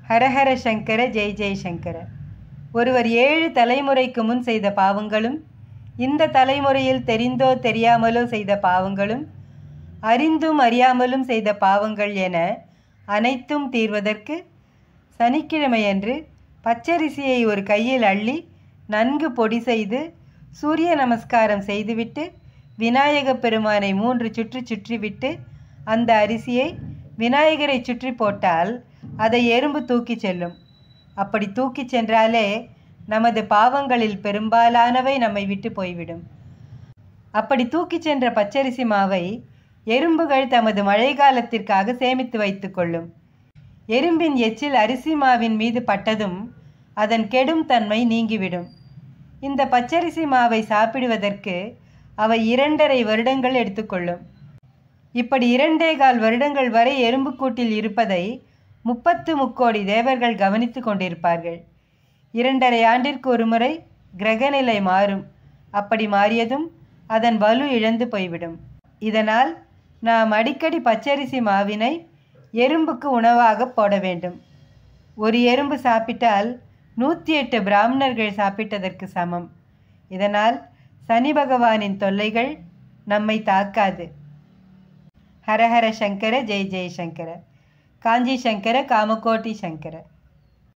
ஹரஹர சங்கர ஜெய் ஜெய் சங்கர ஒருவர் ஏழு தலைமுறைக்கு முன் செய்த பாவங்களும் இந்த தலைமுறையில் தெரிந்தோ தெரியாமலோ செய்த பாவங்களும் அறிந்தும் அறியாமலும் செய்த பாவங்கள் என அனைத்தும் தீர்வதற்கு சனிக்கிழமையன்று பச்சரிசியை ஒரு கையில் அள்ளி நன்கு பொடி செய்து சூரிய நமஸ்காரம் செய்துவிட்டு விநாயகப் பெருமானை மூன்று சுற்றி சுற்றிவிட்டு அந்த அரிசியை விநாயகரை சுற்றி போட்டால் அதை எறும்பு தூக்கிச் செல்லும் அப்படி தூக்கிச் சென்றாலே நமது பாவங்களில் பெரும்பாலானவை நம்மை விட்டு போய்விடும் அப்படி தூக்கிச் சென்ற பச்சரிசி மாவை எறும்புகள் தமது மழை காலத்திற்காக சேமித்து வைத்துக்கொள்ளும் எறும்பின் எச்சில் அரிசி மாவின் மீது பட்டதும் அதன் கெடும் தன்மை நீங்கிவிடும் இந்த பச்சரிசி மாவை சாப்பிடுவதற்கு அவை இரண்டரை வருடங்கள் எடுத்துக்கொள்ளும் இப்படி இரண்டே கால் வருடங்கள் வரை எறும்புக்கூட்டில் இருப்பதை முப்பத்து முக்கோடி தேவர்கள் கவனித்து கொண்டிருப்பார்கள் இரண்டரை ஆண்டிற்கு ஒரு முறை கிரகநிலை மாறும் அப்படி மாறியதும் அதன் வலு இழந்து போய்விடும் இதனால் நாம் அடிக்கடி பச்சரிசி மாவினை எறும்புக்கு உணவாக போட வேண்டும் ஒரு எறும்பு சாப்பிட்டால் நூற்றி எட்டு பிராமணர்கள் சாப்பிட்டதற்கு சமம் இதனால் சனி பகவானின் தொல்லைகள் நம்மை தாக்காது ஹரஹர சங்கர ஜெய் ஜெய் சங்கர காஞ்சி சங்கர காமகோட்டி சங்கர